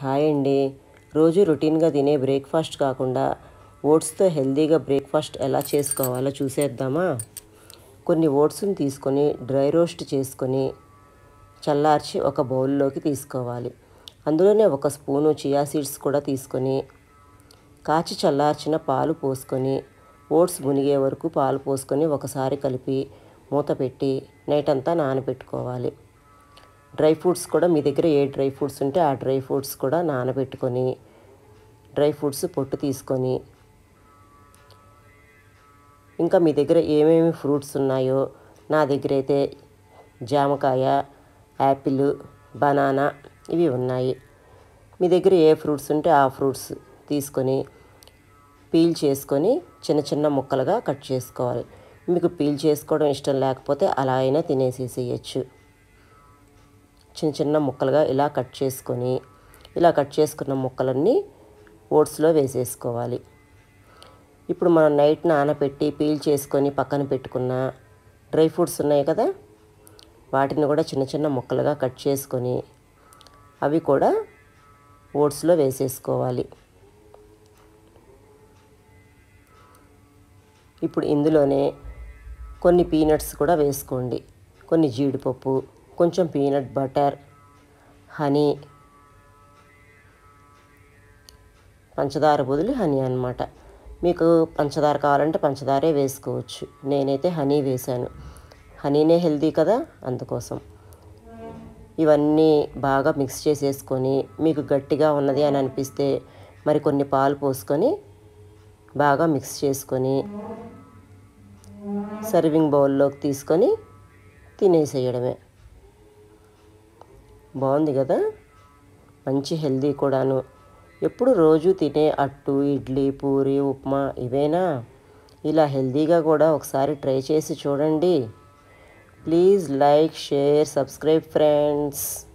hi అండి రోజు రొటీన్గా తినే బ్రేక్ఫాస్ట్ కాకుండా ఓట్స్తో హెల్తీగా బ్రేక్ఫాస్ట్ ఎలా చేసుకోవాలో చూసేద్దామా కొన్ని ఓట్స్ని తీసుకొని డ్రై రోస్ట్ చేసుకొని చల్లార్చి ఒక బౌల్లోకి తీసుకోవాలి అందులోనే ఒక స్పూను చియా సీడ్స్ కూడా తీసుకొని కాచి చల్లార్చిన పాలు పోసుకొని ఓట్స్ మునిగే వరకు పాలు పోసుకొని ఒకసారి కలిపి మూత పెట్టి నైట్ అంతా నానబెట్టుకోవాలి డ్రై ఫ్రూట్స్ కూడా మీ దగ్గర ఏ డ్రై ఫ్రూట్స్ ఉంటే ఆ డ్రై ఫ్రూట్స్ కూడా నానబెట్టుకొని డ్రై ఫ్రూట్స్ పొట్టు తీసుకొని ఇంకా మీ దగ్గర ఏమేమి ఫ్రూట్స్ ఉన్నాయో నా దగ్గర అయితే జామకాయ యాపిల్ బనానా ఇవి ఉన్నాయి మీ దగ్గర ఏ ఫ్రూట్స్ ఉంటే ఆ ఫ్రూట్స్ తీసుకొని పీల్ చేసుకొని చిన్న చిన్న ముక్కలుగా కట్ చేసుకోవాలి మీకు పీల్ చేసుకోవడం ఇష్టం లేకపోతే అలా అయినా తినేసేసేయచ్చు చిన్న చిన్న ముక్కలుగా ఇలా కట్ చేసుకొని ఇలా కట్ చేసుకున్న ముక్కలన్నీ ఓట్స్లో వేసేసుకోవాలి ఇప్పుడు మనం నైట్ నానబెట్టి పీల్ చేసుకొని పక్కన పెట్టుకున్న డ్రై ఫ్రూట్స్ ఉన్నాయి కదా వాటిని కూడా చిన్న చిన్న ముక్కలుగా కట్ చేసుకొని అవి కూడా ఓట్స్లో వేసేసుకోవాలి ఇప్పుడు ఇందులోనే కొన్ని పీనట్స్ కూడా వేసుకోండి కొన్ని జీడిపప్పు కొంచెం పీనట్ బటర్ హనీ పంచదార బదులు హనీ అనమాట మీకు పంచదార కావాలంటే పంచదారే వేసుకోవచ్చు నేనైతే హనీ వేశాను హనీనే హెల్దీ కదా అందుకోసం ఇవన్నీ బాగా మిక్స్ చేసేసుకొని మీకు గట్టిగా ఉన్నది అని అనిపిస్తే మరి కొన్ని పాలు పోసుకొని బాగా మిక్స్ చేసుకొని సర్వింగ్ బౌల్లోకి తీసుకొని తినేసేయడమే బాగుంది కదా మంచి హెల్దీ కూడాను ఎప్పుడు రోజు తినే అట్టు ఇడ్లీ పూరి ఉప్మా ఇవేనా ఇలా హెల్దీగా కూడా ఒకసారి ట్రై చేసి చూడండి please like share subscribe friends